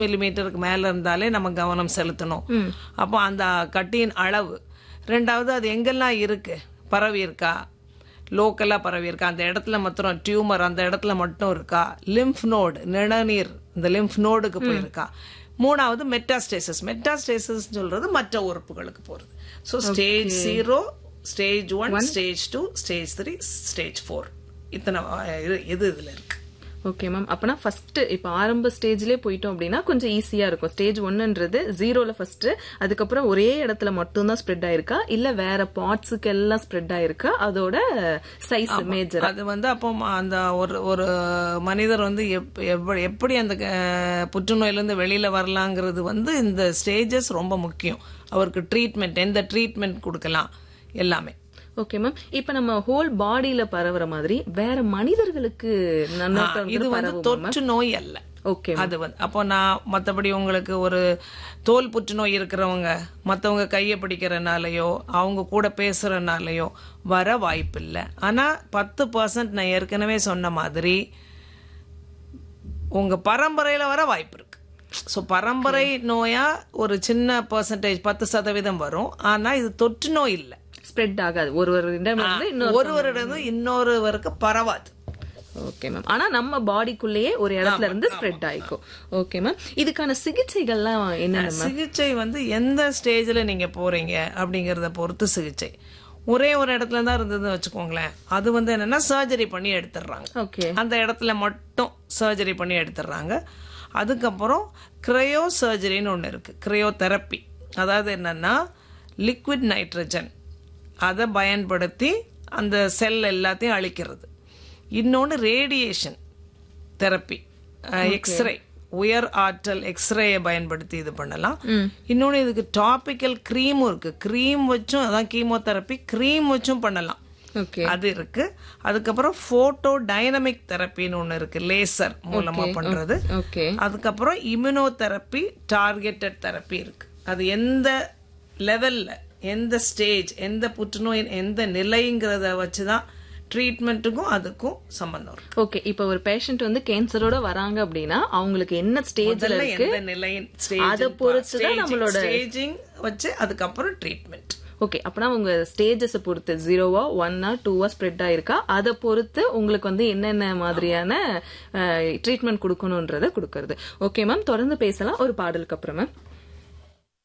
மில்லிமீட்டருக்கு மேல இருந்தாலே நம்ம கவனம் செலுத்தணும் அப்போ அந்த கட்டியின் அளவு ரெண்டாவது அது எங்கெல்லாம் இருக்கு பரவி இருக்கா லோக்கலா பரவி இருக்கா அந்த இடத்துல மாத்திரம் டியூமர் அந்த இடத்துல மட்டும் இருக்கா லிம்ஃப் நோடு நிணநீர் இந்த லிம்ஃப் நோடுக்கு போயிருக்கா மூணாவது மெட்டாஸ்டேசஸ் மெட்டாஸ்டேசஸ் சொல்றது மற்ற உறுப்புகளுக்கு போறது so stage zero stage one stage two stage three stage four இத்தனை அஹ், இது இது இதுல இருக்கு ஓகே மேம் அப்பனா ஃபர்ஸ்ட் இப்ப ஆரம்ப ஸ்டேஜ்லயே போயிட்டோம் அப்படின்னா கொஞ்சம் ஈஸியா இருக்கும் ஸ்டேஜ் ஒன்னுன்றது ஜீரோல ஃபர்ஸ்ட் அதுக்கப்புறம் ஒரே இடத்துல மட்டும்தான் ஸ்ப்ரெட் ஆயிருக்கா இல்ல வேற பார்ட்ஸுக்கு எல்லாம் ஸ்ப்ரெட் ஆயிருக்கா அதோட சைஸ் மேஜர் அது வந்து அப்போ ம- அந்த ஒரு ஒரு மனிதர் வந்து எப்- எவ்வ- எப்படி அந்த அஹ், புற்றுநோயிலிருந்து வெளியில வரலாங்கிறது வந்து இந்த ஸ்டேஜஸ் ரொம்ப முக்கியம் அவருக்கு ட்ரீட்மெண்ட் எந்த ட்ரீட்மெண்ட் கொடுக்கலாம் எல்லாமே ஓகே மேம் இப்ப நம்ம ஹோல் பாடியில பரவுற மாதிரி வேற மனிதர்களுக்கு நன்னோட்டம் இது வந்து தொற்று நோய் அல்ல ஓகே அது வந்து அப்போ நான் மற்றபடி உங்களுக்கு ஒரு தோல் புற்றுநோய் இருக்கிறவங்க மற்றவங்க கையை பிடிக்கிறனாலயோ அவங்க கூட பேசுறனாலயோ வர வாய்ப்பில்லை ஆனா பத்து பர்சன்ட் நான் ஏற்கனவே சொன்ன மாதிரி உங்க பரம்பரையில வர வாய்ப்பு இருக்கு ஸோ பரம்பரை நோயா ஒரு சின்ன பர்சன்டேஜ் பத்து சதவீதம் வரும் ஆனா இது தொற்று நோய் இல்லை ஸ்ப்ரெட் ஆகாது ஒரு ஒரு இடம் இருந்து இன்னொரு ஒருவரிடம் இன்னொருவருக்கு பரவாது ஓகே மேம் ஆனா நம்ம பாடிக்குள்ளேயே ஒரு இடத்துல இருந்து ஸ்ப்ரெட் ஆயிக்கும் ஓகே மேம் இதுக்கான சிகிச்சைகள்லாம் என்னென்ன மேம் சிகிச்சை வந்து எந்த ஸ்டேஜ்ல நீங்க போறீங்க அப்படிங்கறத பொறுத்து சிகிச்சை ஒரே ஒரு இடத்துல தான் இருந்ததுன்னு வச்சுக்கோங்களேன் அது வந்து என்னன்னா சர்ஜரி பண்ணி எடுத்துடுறாங்க ஓகே அந்த இடத்துல மட்டும் சர்ஜரி பண்ணி எடுத்துடுறாங்க அதுக்கப்புறம் கிரையோ சர்ஜரின்னு ஒன்று இருக்கு கிரையோ தெரப்பி அதாவது என்னன்னா லிக்விட் நைட்ரஜன் அதை பயன்படுத்தி அந்த செல் எல்லாத்தையும் அழிக்கிறது இன்னொன்று ரேடியேஷன் தெரப்பி எக்ஸ்ரே உயர் ஆற்றல் எக்ஸ்ரேயை பயன்படுத்தி இது பண்ணலாம் இன்னொன்று இதுக்கு டாபிக்கல் க்ரீமும் இருக்கு க்ரீம் வச்சும் அதான் கீமோதெரப்பி க்ரீம் வச்சும் பண்ணலாம் ஓகே அது இருக்கு அதுக்கப்புறம் போட்டோ டைனமிக் தெரப்பின்னு ஒன்று இருக்கு லேசர் மூலமா பண்றது ஓகே அதுக்கப்புறம் இம்யூனோதெரப்பி டார்கெட்டட் தெரப்பி இருக்கு அது எந்த லெவல்ல எந்த ஸ்டேஜ் எந்த புற்றுநோயின் எந்த நிலைங்கிறத வச்சுதான் ட்ரீட்மெண்ட்டுக்கும் அதுக்கும் சம்பந்தம் இருக்கு ஓகே இப்ப ஒரு பேஷண்ட் வந்து கேன்சரோட வராங்க அப்படின்னா அவங்களுக்கு என்ன ஸ்டேஜ்ல முதல்ல இருக்கு எந்த நிலையின் அதை பொறுத்து தான் நம்மளோட- ஸ்டேஜிங் வச்சு அதுக்கப்புறம் ட்ரீட்மெண்ட் ஓகே அப்பனா உங்க ஸ்டேஜஸ் பொறுத்து ஜீரோவா ஒன்னா டூவா ஸ்ப்ரெட் ஆயிருக்கா அதை பொறுத்து உங்களுக்கு வந்து என்னென்ன மாதிரியான ட்ரீட்மெண்ட் கொடுக்கணும்ன்றத கொடுக்கறது ஓகே மேம் தொடர்ந்து பேசலாம் ஒரு பாடலுக்கு அப்புறம் மேம்